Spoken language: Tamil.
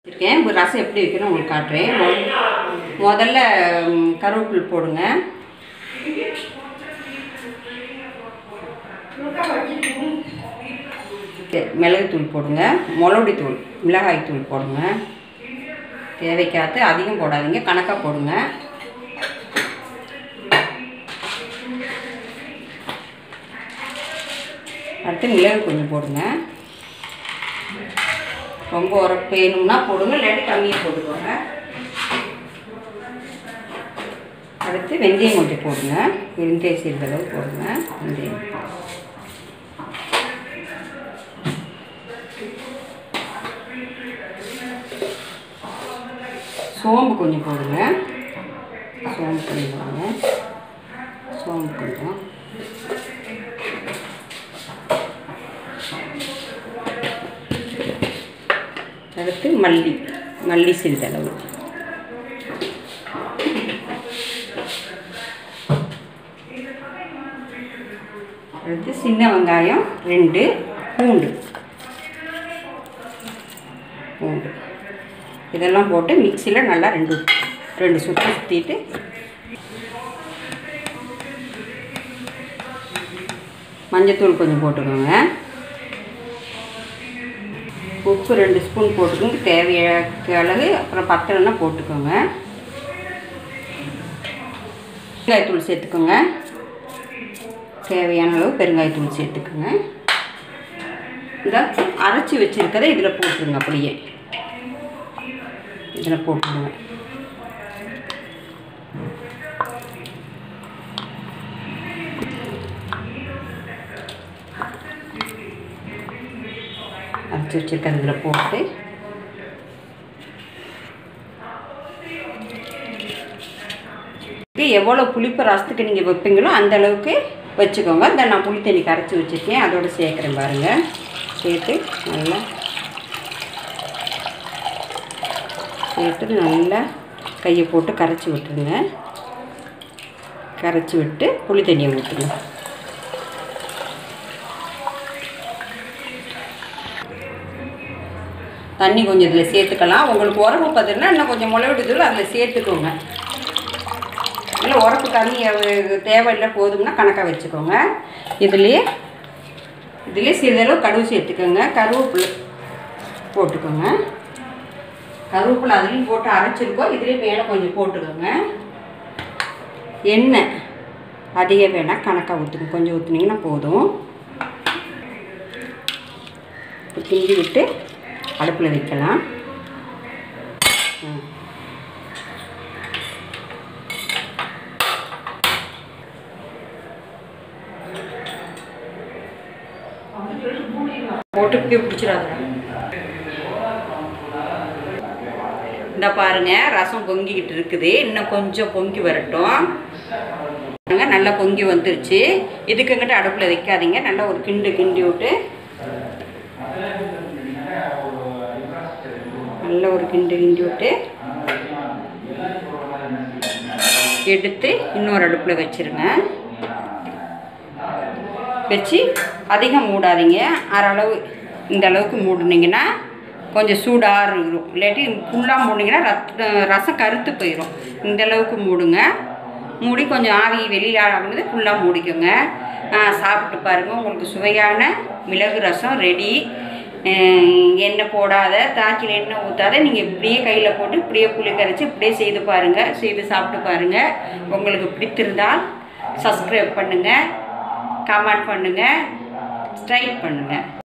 இருக்கேன் இப்போ ரசம் எப்படி வைக்கணும் உங்களுக்கு காட்டுறேன் மொ- முதல்ல ம், கருவேப்பிலை போடுங்க தே- மிளகுத்தூள் போடுங்க மிளகுடி தூள் மிளகாய் தூள் போடுங்க தேவைக்காத்து அதிகம் போடாதீங்க கணக்காக போடுங்க அடுத்து மிளகு கொஞ்சம் போடுங்க ரொம்ப உரப்பு வேணும்னா போடுங்க இல்லாட்டி கம்மியாக போட்டுக்கோங்க அடுத்து வெந்தயம் கொஞ்சம் போடுங்க வெந்தயம் சிறிதளவு போடுங்க வெந்தயம் சோம்பு கொஞ்சம் போடுங்க சோம்பு கொஞ்சம் போடுங்க சோம்பு கொஞ்சம் அடுத்து மல்லி மல்லி சிறிதளவு அடுத்து சின்ன வெங்காயம் ரெண்டு பூண்டு பூண்டு இதெல்லாம் போட்டு மிக்சியில் நல்லா ரெண்டு ரெண்டு சுற்றி சுற்றிட்டு மஞ்சத்தூள் கொஞ்சம் போட்டுக்கோங்க உப்பு ரெண்டு ஸ்பூன் போட்டுக்கோங்க தேவையான அளவு அப்புறம் பத்தலைன்னா போட்டுக்கோங்க பெருங்காயத்தூள் சேர்த்துக்கோங்க தேவையான அளவு பெருங்காயத்தூள் சேர்த்துக்கோங்க இந்த அரைச்சி வச்சுருக்கதை இதில் போட்டுருங்க அப்படியே இதில் போட்டுருங்க அரைச்சி வச்சுருக்கது இதில் போட்டு எவ்வளோ புளிப்பு ரசத்துக்கு நீங்கள் வைப்பீங்களோ அந்த அளவுக்கு வச்சுக்கோங்க இந்த நான் புளி தண்ணி கரைச்சி வச்சுருக்கேன் அதோட சேர்க்குறேன் பாருங்கள் சேர்த்து நல்லா சேர்த்து நல்லா கையை போட்டு கரைச்சி விட்டுருங்க கரைச்சி விட்டு புளி தண்ணியை ஊற்றுங்க தண்ணி கொஞ்சம் இதில் சேர்த்துக்கலாம் உங்களுக்கு உரப்பு பார்த்தீங்கன்னா இன்னும் கொஞ்சம் மிளகு தூள் அதில் சேர்த்துக்கோங்க இல்லை உரப்பு கம்மி அஹ், தேவையில்லை போதும்னா கணக்காக வச்சுக்கோங்க இதுலேயே இதுலேயே சிறிதளவு கடுகு சேர்த்துக்கோங்க கருவேப்பிலை போட்டுக்கோங்க கருவேப்பிலை அதுலேயும் போட்டு அரைச்சிருக்கோம் இதுலேயும் மேலே கொஞ்சம் போட்டுக்கோங்க எண்ணெய் அதிகம் வேணால் கணக்காக ஊற்றுங்க கொஞ்சம் ஊற்றுனீங்கன்னா போதும் இப்போ கிண்டி விட்டு அடுப்பில் வைக்கலாம் ம். போட்டு இப்படியே பிடிச்சிடாத இந்த பாருங்க ரசம் பொங்கிக்கிட்டு இருக்குது இன்னும் கொஞ்சம் பொங்கி வரட்டும் பாருங்க, நல்லா பொங்கி வந்துருச்சு இதுக்குங்கிட்ட அடுப்பில் வைக்காதீங்க நல்லா ஒரு கிண்டு கிண்டி விட்டு நல்ல ஒரு கிண்டு கிண்டி விட்டு எடுத்து இன்னொரு அடுப்பில் வச்சிருங்க வச்சு அதிகம் மூடாதீங்க அரை அளவு இந்த அளவுக்கு மூடுனீங்கன்னா கொஞ்சம் சூடாக இருக்கும் இல்லாட்டி ஃபுல்லாக மூடினீங்கன்னா ரத்த ரசம் கருத்து போயிடும் இந்த அளவுக்கு மூடுங்க மூடி கொஞ்சம் ஆவி வெளியில் ஆகும்போது ஃபுல்லாக மூடிக்கோங்க ஆ, சாப்பிட்டு பாருங்கள் உங்களுக்கு சுவையான மிளகு ரசம் ரெடி எண்ணெய் போடாத தாக்கில் எண்ணெய் ஊற்றாத நீங்கள் இப்படியே கையில் போட்டு இப்படியே புளி கரைச்சி இப்படியே செய்து பாருங்கள் செய்து சாப்பிட்டு பாருங்கள் உங்களுக்கு பிடித்திருந்தால் சப்ஸ்கிரைப் பண்ணுங்கள் கமெண்ட் பண்ணுங்கள் ஸ்ட்ரைக் பண்ணுங்கள்